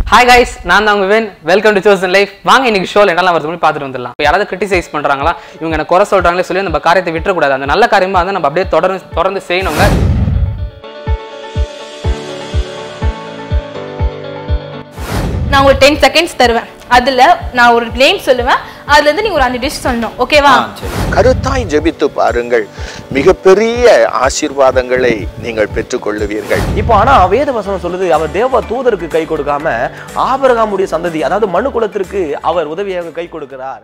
Hi guys நான் தான் உங்க வென் வெல்கம் டு சோசன் லைஃப் வாங்க இன்னைக்கு ஷோல என்னெல்லாம் வருது பண்ணி பார்த்துட்டு வந்துடலாம் இப்போ யாராவது கிரிட்டிசைஸ் பண்றாங்களா இவங்க என்ன குறை சொல்றாங்களே சொல்லி நம்ம காரியத்தை விட்டுறக்கூடாது அந்த நல்ல காரியமா வந்து நம்ம அப்படியே தொடர்ந்து தொடர்ந்து செய்யணுங்க நான் உங்களுக்கு டென் செகண்ட்ஸ் தருவேன் அதுல நான் ஒரு நேம் சொல்லுவேன் அதுல இருந்து நீங்க ஒரு அஞ்சு டிஷ் சொல்லணும் ஓகேவா கருத்தாய் ஜெபித்து பாருங்கள் மிகப்பெரிய ஆசீர்வாதங்களை நீங்கள் பெற்றுக்கொள்ளுவீர்கள் இப்போ ஆனா வேத வசனம் சொல்லுது அவர் தேவ தூதருக்கு கை கொடுக்காம ஆபரகாமுடைய சந்ததி அதாவது மனு குலத்திற்கு அவர் உதவியாக கை கொடுக்கிறார்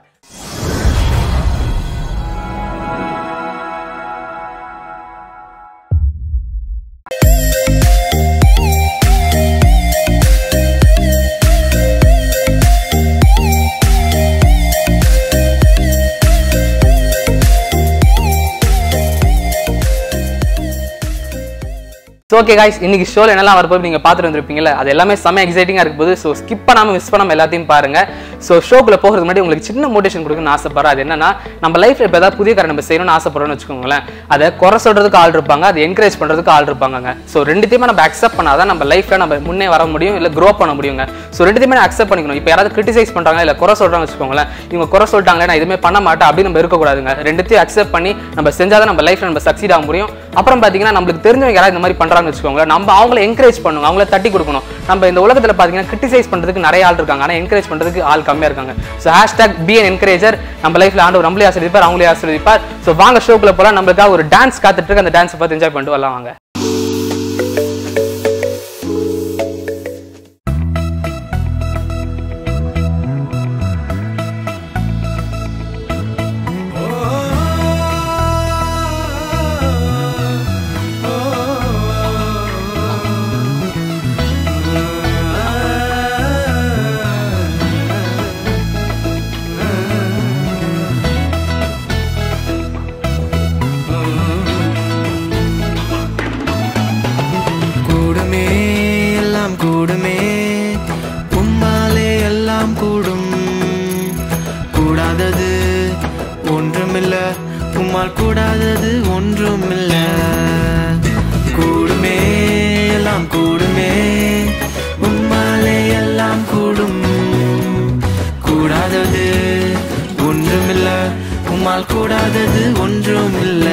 ஸோ ஓகே guys இன்னைக்கு ஷோல என்னெல்லாம் வரப்போகுது நீங்க பார்த்துட்டு வந்திருப்பீங்கல்ல அது எல்லாமே செம்ம எக்ஸைட்டிங்காக இருக்கும் போது ஸோ ஸ்கிப் பண்ணாம மிஸ் பண்ணாம எல்லாத்தையும் பாருங்க ஸோ ஷோக்குள்ள போகிறதுக்கு முன்னாடி உங்களுக்கு சின்ன மோட்டிவேஷன் கொடுக்கணும்னு ஆசைப்படுறேன் அது என்னன்னா நம்ம லைஃப்ல இப்போ ஏதாவது புதிய காரியம் நம்ம செய்யணும்னு ஆசைப்படுறோம்னு வச்சுக்கோங்களேன் அதை குறை சொல்றதுக்கு ஆள் இருப்பாங்க அதை என்கரேஜ் பண்றதுக்கு ஆள் இருப்பாங்க ஸோ ரெண்டுத்தையுமே நம்ம அக்செப்ட் பண்ணாதான் நம்ம லைஃப்ல நம்ம முன்னே வர முடியும் இல்லை க்ரோ பண்ண முடியுங்க ஸோ ரெண்டுத்தையுமே அக்செப்ட் பண்ணிக்கணும் இப்போ யாராவது கிரிட்டிசைஸ் பண்றாங்க இல்லை குறை சொல்றாங்க வச்சுக்கோங்களேன் இவங்க குறை சொல்லிட்டாங்களே நான் எதுவுமே பண்ண மாட்டேன் அப்படி நம்ம இருக்கக்கூடாதுங்க ரெண்டுத்தையும் அக்செப்ட் பண்ணி நம்ம செஞ்சாதான் நம்ம லைஃப்ல நம்ம சக்சீட் ஆக முடியும் அப்புறம் பாத்தீங்கன்னா நம்மளுக்கு தெரிஞ்சவங்க யாராவது இந்த மாதிரி பண்றாங்கன்னு வச்சுக்கோங்களேன் நம்ம அவங்கள என்கரேஜ் பண்ணுங்க அவங்கள தட்டி கொடுக்கணும் நம்ம இந்த உலகத்துல பாத்தீங்கன்னா கிரிட்டிசைஸ் பண்றதுக்கு நிறைய ஆள் இருக்காங்க ஆனா என்கரேஜ் பண்றதுக்கு ஆள் கம்மியா இருக்காங்க so hashtag be an encourager நம்ம லைஃப்ல ஆண்டு நம்மளே ஆசிரியப்பார் அவங்களே ஆசிரியப்பார் ஸோ வாங்க ஷோக்குள்ள போலாம் நம்மளுக்காக ஒரு டான்ஸ் காத்துட்டு இருக்கு அந்த டான்ஸ் பார்த்து என்ஜாய் பண்ணிட்டு வரலாம் வாங்க கூடுமே எல்லாம் கூடுமே உம்மாலே எல்லாம் கூடும் கூடாதது ஒன்றுமில்ல உம்மால் கூடாதது ஒன்றுமில்ல கூடுமே எல்லாம் கூடுமே உம்மாலே எல்லாம் கூடும் கூடாதது ஒன்றுமில்ல உம்மால் கூடாதது ஒன்றுமில்ல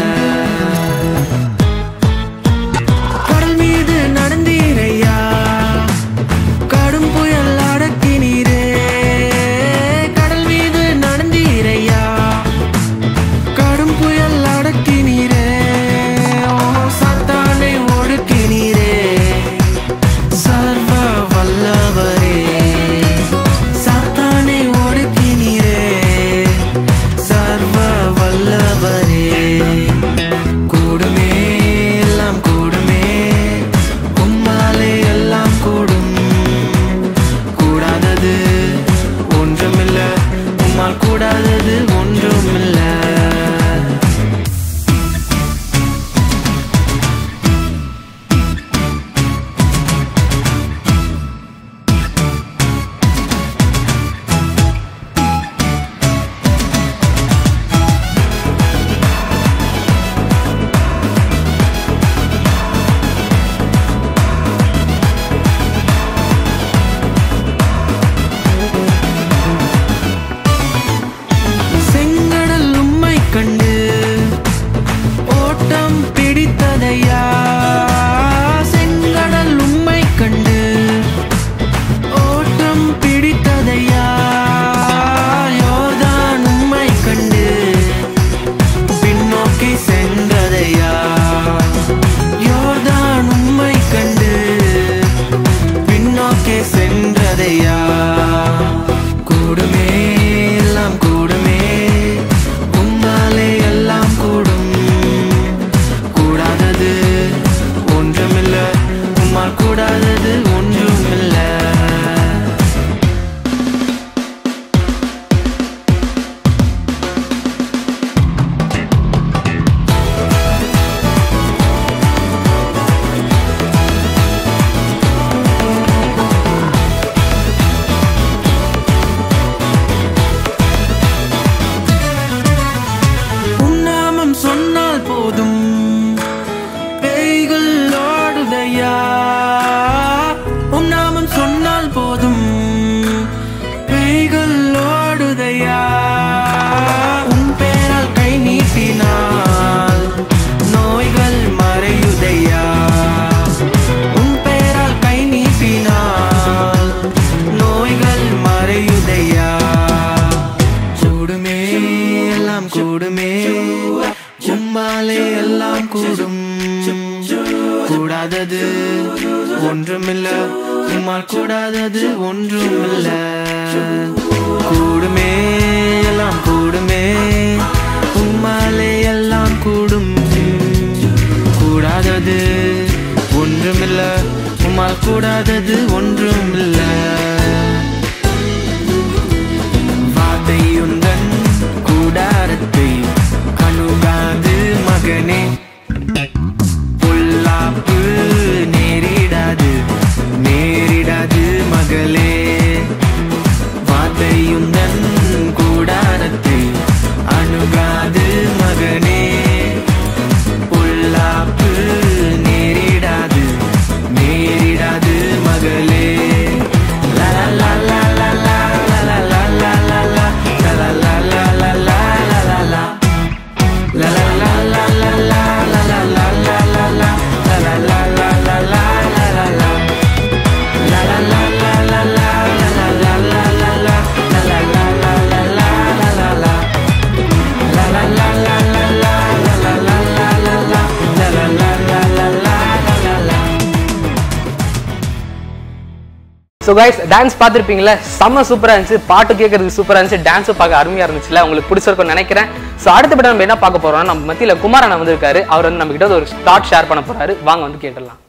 கடல் மீது நடந்தீரையா கடும் புயல் அடக்கினீரே கடல் மீது நடந்தீரையா கடும் புயல் அடக்கினீரே உம்மால் கூடாதது ஒன்றும் இல்ல கூடுமே எல்லாம் கூடுமே உம்மாலே எல்லாம் கூடும் கூடாதது ஒன்றுமில்ல உம்மால் கூடாதது ஒன்றுமில்ல வார்த்தையுந்தன் கூடாரத்தை கணுகாது மகனே பொல்லாப்பு நேரிடாது நேரிடாது மகளே வார்த்தையுந்தன் கூடாரத்தை அணுகாது மகனே பொல்லாப்பு நேரிடாது நேரிடாது மகளே லா லா லா லா லா லா லா லா லா லா லா லா லா லா லா லா லா லா லா ஸோ கைஸ் டான்ஸ் பார்த்துருப்பீங்களா செம்ம சூப்பராக இருந்துச்சு பாட்டு கேட்கறதுக்கு சூப்பராக இருந்துச்சு டான்ஸும் பார்க்க அருமையாக இருந்துச்சுல உங்களுக்கு பிடிச்சிருக்கும்னு நினைக்கிறேன் ஸோ அடுத்தபடி நம்ம என்ன பார்க்க போறோம்னா நம்ம மத்தியில் குமாரண்ணா வந்திருக்காரு அவர் வந்து நம்ம கிட்ட ஒரு தாட் ஷேர் பண்ண போறாரு வாங்க வந்து கேட்டுடலாம்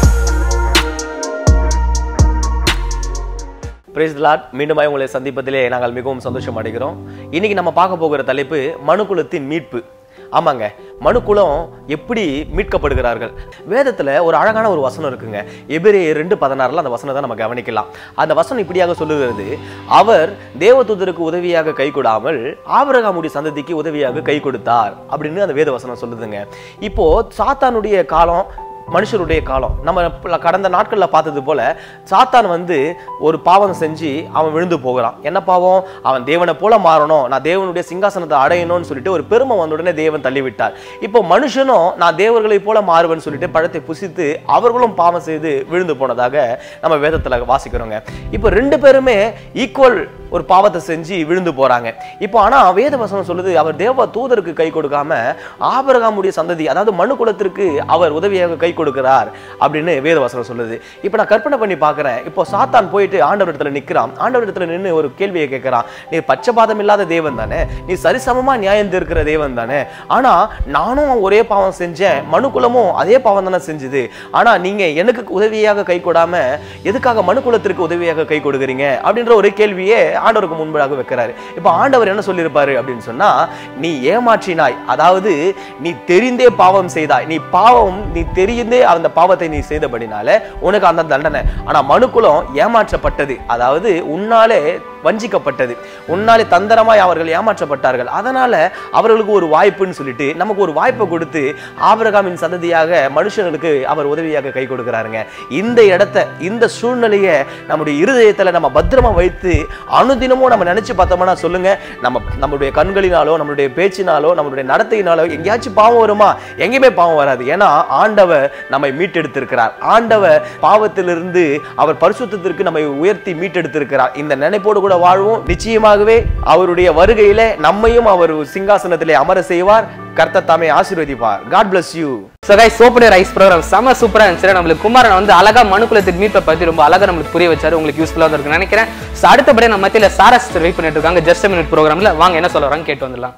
பிரைஸ் லாட் மீண்டுமாய் உங்களை சந்திப்பதிலே நாங்கள் மிகவும் சந்தோஷம் அடைகிறோம் இன்னைக்கு நம்ம பார்க்க போகிற தலைப்பு மனுக்குலத்தின் மீட்பு ஆமாங்க மனுக்குலம் எப்படி மீட்கப்படுகிறார்கள் வேதத்துல ஒரு அழகான ஒரு வசனம் இருக்குங்க எபிரே ரெண்டு பதினாறுல அந்த வசனத்தை நம்ம கவனிக்கலாம் அந்த வசனம் இப்படியாக சொல்லுகிறது அவர் தேவதூதருக்கு உதவியாக கை கொடாமல் ஆபிரகாமுடைய சந்ததிக்கு உதவியாக கை கொடுத்தார் அப்படின்னு அந்த வேத வசனம் சொல்லுதுங்க இப்போ சாத்தானுடைய காலம் மனுஷருடைய காலம் நம்ம ப- கடந்த நாட்களில் பார்த்தது போல சாத்தான் வந்து ஒரு பாவம் செஞ்சு அவன் விழுந்து போகிறான் என்ன பாவம் அவன் தேவனை போல மாறணும் நான் தேவனுடைய சிங்காசனத்தை அடையணும்னு சொல்லிட்டு ஒரு பெருமை வந்த உடனே தேவன் தள்ளிவிட்டார் இப்போ மனுஷனும் நான் தேவர்களை போல மாறுவேன்னு சொல்லிட்டு பழத்தை புசித்து அவர்களும் பாவம் செய்து விழுந்து போனதாக நம்ம வேதத்துல வாசிக்கிறோங்க இப்போ ரெண்டு பேருமே ஈக்குவல் ஒரு பாவத்தை செஞ்சு விழுந்து போறாங்க இப்போ ஆனா வேத வசனம் சொல்லுது அவர் தேவ தூதருக்கு கை கொடுக்காம ஆபிரகாமுடைய சந்ததி அதாவது மனு குலத்திற்கு அவர் உதவியாக கை கொடுக்கிறார் அப்படின்னு வேத வசனம் சொல்லுது இப்போ நான் கற்பனை பண்ணி பார்க்கிறேன் இப்போ சாத்தான் போயிட்டு ஆண்டவர் இடத்துல நிக்கிறான் ஆண்டவர் இடத்துல நின்று ஒரு கேள்வியை கேட்கிறான் நீ பச்சபாதம் இல்லாத தேவன் தானே நீ சரிசமமா நியாயம் தீர்க்கிற தேவன் தானே ஆனா நானும் ஒரே பாவம் செஞ்சேன் மனு குலமும் அதே பாவம் தானே செஞ்சுது ஆனா நீங்க எனக்கு உதவியாக கை கொடாம எதுக்காக மனு குலத்திற்கு உதவியாக கை கொடுக்குறீங்க அப்படின்ற ஒரு கேள்வியே ஆண்டவருக்கு முன்பதாக வைக்கிறாரு இப்போ ஆண்டவர் என்ன சொல்லியிருப்பாரு அப்படின்னு சொன்னா நீ ஏமாற்றினாய் அதாவது நீ தெரிந்தே பாவம் செய்தாய் நீ பாவம் நீ தெரிந்தே அந்த பாவத்தை நீ செய்தபடினால உனக்கு அந்த தண்டனை ஆனா மனுக்குலம் ஏமாற்றப்பட்டது அதாவது உன்னாலே வஞ்சிக்கப்பட்டது உன்னாலே தந்திரமாய் அவர்கள் ஏமாற்றப்பட்டார்கள் அதனால அவர்களுக்கு ஒரு வாய்ப்புன்னு சொல்லிட்டு நமக்கு ஒரு வாய்ப்பை கொடுத்து ஆபிரகாமின் சந்ததியாக மனுஷங்களுக்கு அவர் உதவியாக கை கொடுக்கிறாருங்க இந்த இடத்த இந்த சூழ்நிலையை நம்முடைய இருதயத்துல நம்ம பத்திரமா வைத்து அனுதினமும் நம்ம நினைச்சு பார்த்தோம்னா சொல்லுங்க நம்ம நம்மளுடைய கண்களினாலோ நம்மளுடைய பேச்சினாலோ நம்மளுடைய நடத்தையினாலோ எங்கேயாச்சும் பாவம் வருமா எங்கேயுமே பாவம் வராது ஏன்னா ஆண்டவர் நம்மை மீட்டெடுத்திருக்கிறார் ஆண்டவர் பாவத்திலிருந்து அவர் பரிசுத்தத்திற்கு நம்மை உயர்த்தி மீட்டெடுத்திருக்கிறார் இந்த நினைப்போடு கூட வாழ்வோம் நிச்சயமாகவே அவருடைய வருகையில நம்மையும் அவர் சிங்காசனத்திலே அமர செய்வார் கர்த்தர் தாமே ஆசீர்வதிப்பார் God bless you so guys சோப்பனே ரைஸ் ப்ரோக்ராம் செம்ம சூப்பராக இருந்துச்சு நம்மளுக்கு குமாரன் வந்து அழகா மனுக்குலத்தின் மீட்பை பற்றி ரொம்ப அழகா நம்மளுக்கு புரிய வச்சாரு உங்களுக்கு யூஸ்ஃபுல்லாக இருக்குன்னு நினைக்கிறேன் ஸோ அடுத்தபடி நம்ம மத்தியில் சாரா சிஸ்டர் வெயிட் பண்ணிட்டு இருக்காங்க ஜஸ்ட் மினிட் ப்ரோக்ராம்ல வாங்க என்ன சொல்ல வராங்க கேட்டு வந்துடலாம்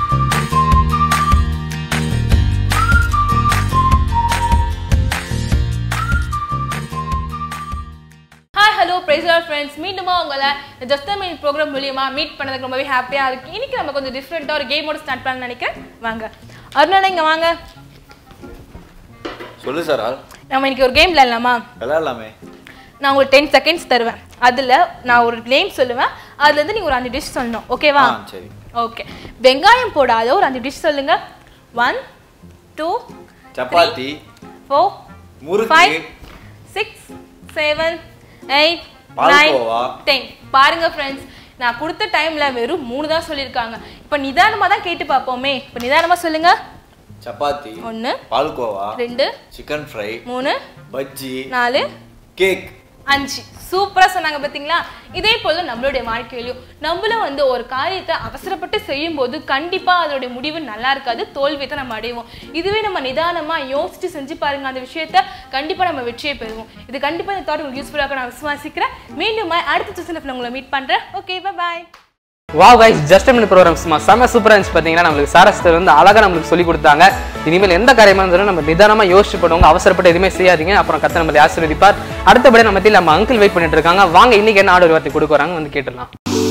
ஹாய் ஹலோ பிரைசர் ஃப்ரெண்ட்ஸ் மீண்டுமா உங்களை ஜஸ்ட் மினிட் ப்ரோக்ராம் மூலியமா மீட் பண்ணதுக்கு ரொம்பவே ஹாப்பியாக இருக்கு இன்னைக்கு நம்ம கொஞ்சம் டிஃப்ரெண்ட்டாக ஒரு கேமோட ஸ்டார்ட் பண்ணலாம்னு நினைக்கிறேன் வாங்க அருணா இங்க வாங்க சொல்லு சாரா நம்ம இன்னைக்கு ஒரு கேம் விளையாடலாமா விளையாடலாமே நான் உங்களுக்கு டென் செகண்ட்ஸ் தருவேன் அதில் நான் ஒரு நேம் சொல்லுவேன் அதுலேருந்து நீங்கள் ஒரு அஞ்சு டிஷ் சொல்லணும் ஓகேவா ஆ சரி ஓகே வெங்காயம் போடாத ஒரு அஞ்சு டிஷ் சொல்லுங்க one two chapati four murukku. Five six seven eight nine palkova. Ten பாருங்க ஃப்ரெண்ட்ஸ் நான் கொடுத்த டைம்ல வெறும் மூணு தான் சொல்லியிருக்காங்க இப்போ நிதானமா தான் கேட்டு பார்ப்போமே இப்போ நிதானமா சொல்லுங்க சப்பாத்தி ஒன்று பால்கோவா ரெண்டு சிக்கன் ஃப்ரை மூணு பஜ்ஜி நாலு கேக் அஞ்சு சூப்பரா சொன்னாங்க பாத்தீங்களா இதே போல நம்மளுடைய வாழ்க்கையிலையும் நம்மளும் வந்து ஒரு காரியத்தை அவசரப்பட்டு செய்யும் போது கண்டிப்பா அதோடைய முடிவு நல்லா இருக்காது தோல்வியை தான் நம்ம அடைவோம் இதுவே நம்ம நிதானமா யோசிச்சு செஞ்சு பாருங்க அந்த விஷயத்த கண்டிப்பா நம்ம வெற்றியை பெறுவோம் இது கண்டிப்பா இந்த தாட் உங்களுக்கு யூஸ்ஃபுல்லாக நான் விசுவாசிக்கிறேன் மீண்டும் அடுத்த சீசன் உங்களை மீட் பண்றேன் okay bye wow guys just minute program சும்மா செம்ம சூப்பராக இருந்துச்சு பார்த்தீங்கன்னா நம்மளுக்கு சாரஸ்தர் வந்து அழகாக நம்மளுக்கு சொல்லி கொடுத்தாங்க இனிமேல் எந்த காரியமாக இருந்தாலும் நம்ம நிதானமாக யோசிச்சு பண்ணுவோங்க அவசரப்பட்டு எதுவுமே செய்யாதீங்க அப்புறம் கத்த நம்மளை ஆசீர்வதிப்பார் அடுத்தபடி நம்ம மத்தியில் நம்ம அங்கிள் வெயிட் பண்ணிட்டு இருக்காங்க வாங்க இன்னைக்கு என்ன ஆடு ஒரு வார்த்தை கொடுக்க வராங்க வந்து கேட்டுடலாம்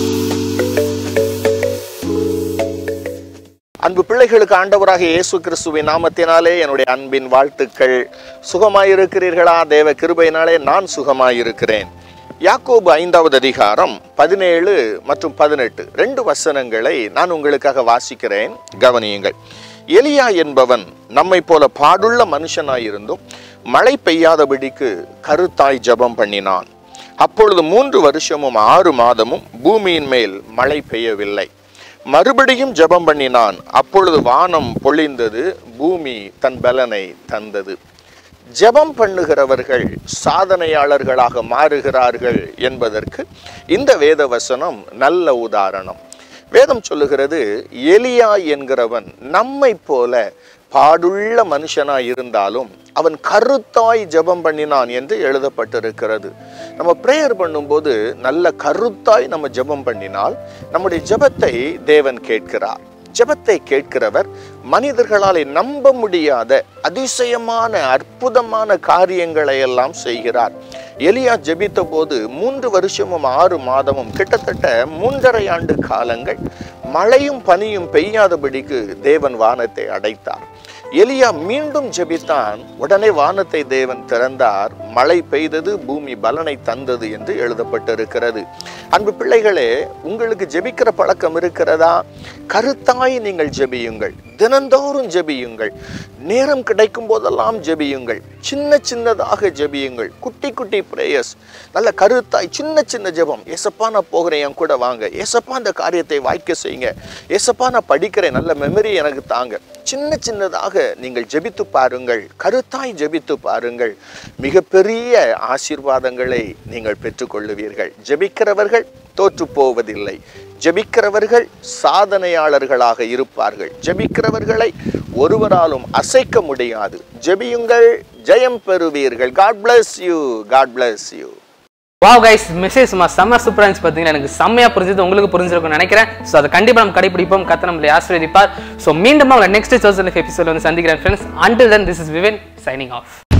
அன்பு பிள்ளைகளுக்கு ஆண்டவராக இயேசு கிறிஸ்துவின் நாமத்தினாலே என்னுடைய அன்பின் வாழ்த்துக்கள் சுகமாயிருக்கிறீர்களா தேவ கிருபையினாலே நான் சுகமாயிருக்கிறேன் யாக்கோபு ஐந்தாவது அதிகாரம் பதினேழு மற்றும் பதினெட்டு ரெண்டு வசனங்களை நான் உங்களுக்காக வாசிக்கிறேன் கவனியுங்கள் எலியா என்பவன் நம்மை போல பாடுள்ள மனுஷனாயிருந்தும் மழை பெய்யாதபடிக்கு கருத்தாய் ஜெபம் பண்ணினான் அப்பொழுது மூன்று வருஷமும் ஆறு மாதமும் பூமியின் மேல் மழை பெய்யவில்லை மறுபடியும் ஜெபம் பண்ணினான் அப்பொழுது வானம் பொழிந்தது பூமி தன் பலனை தந்தது ஜெபம் பண்ணுகிறவர்கள் சாதனையாளர்களாக மாறுகிறார்கள் என்பதற்கு இந்த வேத வசனம் நல்ல உதாரணம் வேதம் சொல்லுகிறது எலியா என்கிறவன் நம்மை போல பாடுள்ள மனுஷனாய் இருந்தாலும் அவன் கருத்தாய் ஜெபம் பண்ணினான் என்று எழுதப்பட்டிருக்கிறது நம்ம ப்ரேயர் பண்ணும்போது நல்ல கருத்தாய் நம்ம ஜெபம் பண்ணினால் நம்முடைய ஜெபத்தை தேவன் கேட்கிறார் ஜெபத்தை கேட்கிறவர் மனிதர்களாலே நம்ப முடியாத அதிசயமான அற்புதமான காரியங்களை எல்லாம் செய்கிறார் எலியா ஜெபித்த போது மூன்று வருஷமும் ஆறு மாதமும் கிட்டத்தட்ட மூன்றரை ஆண்டு காலங்கள் மழையும் பனியும் பெய்யாதபடிக்கு தேவன் வானத்தை அடைத்தார் எலியா மீண்டும் ஜெபித்தான் உடனே வானத்தை தேவன் திறந்தார் மழை பெய்தது பூமி பலனை தந்தது என்று எழுதப்பட்டிருக்கிறது அன்பு பிள்ளைகளே உங்களுக்கு ஜெபிக்கிற பழக்கம் இருக்கிறதா கருத்தாய் நீங்கள் ஜெபியுங்கள் தினந்தோறும் ஜெபியுங்கள் நேரம் கிடைக்கும் போதெல்லாம் ஜெபியுங்கள் சின்ன சின்னதாக ஜெபியுங்கள் குட்டி குட்டி பிரேயர்ஸ் நல்ல கருத்தாய் சின்ன சின்ன ஜெபம் ஏசப்பா நான் போகிறேன் என் கூட வாங்க ஏசப்பா அந்த காரியத்தை வாய்க்க செய்யுங்க ஏசப்பா நான் படிக்கிறேன் நல்ல மெமரி எனக்கு தாங்க சின்ன சின்னதாக நீங்கள் ஜெபித்து பாருங்கள் கருத்தாய் ஜெபித்து பாருங்கள் மிகப்பெரிய ஆசீர்வாதங்களை நீங்கள் பெற்றுக்கொள்ளுவீர்கள் ஜெபிக்கிறவர்கள் தோற்று போவதில்லை ஜெபிக்கிறவர்கள் சாதனையாளர்களாக இருப்பார்கள் ஜெபிக்கிறவர்களை ஒருவராலும் அசைக்க முடியாது ஜெபியுங்கள் ஜெயம் பெறுவீர்கள் God bless you God bless you wow guys message சும்மா செம்ம சூப்பராக இருந்துச்சு பார்த்தீங்கன்னா எனக்கு செம்மையாக புரிஞ்சது உங்களுக்கு புரிஞ்சிருக்கும்னு நினைக்கிறேன் ஸோ அதை கண்டிப்பாக நம்ம கடைபிடிப்போம் கத்த நம்மளை ஆசீர்வதிப்பார் ஸோ மீண்டும் உங்களை நெக்ஸ்ட் சோசல் எபிசோட் வந்து சந்திக்கிறேன் friends until then this is Vivan signing of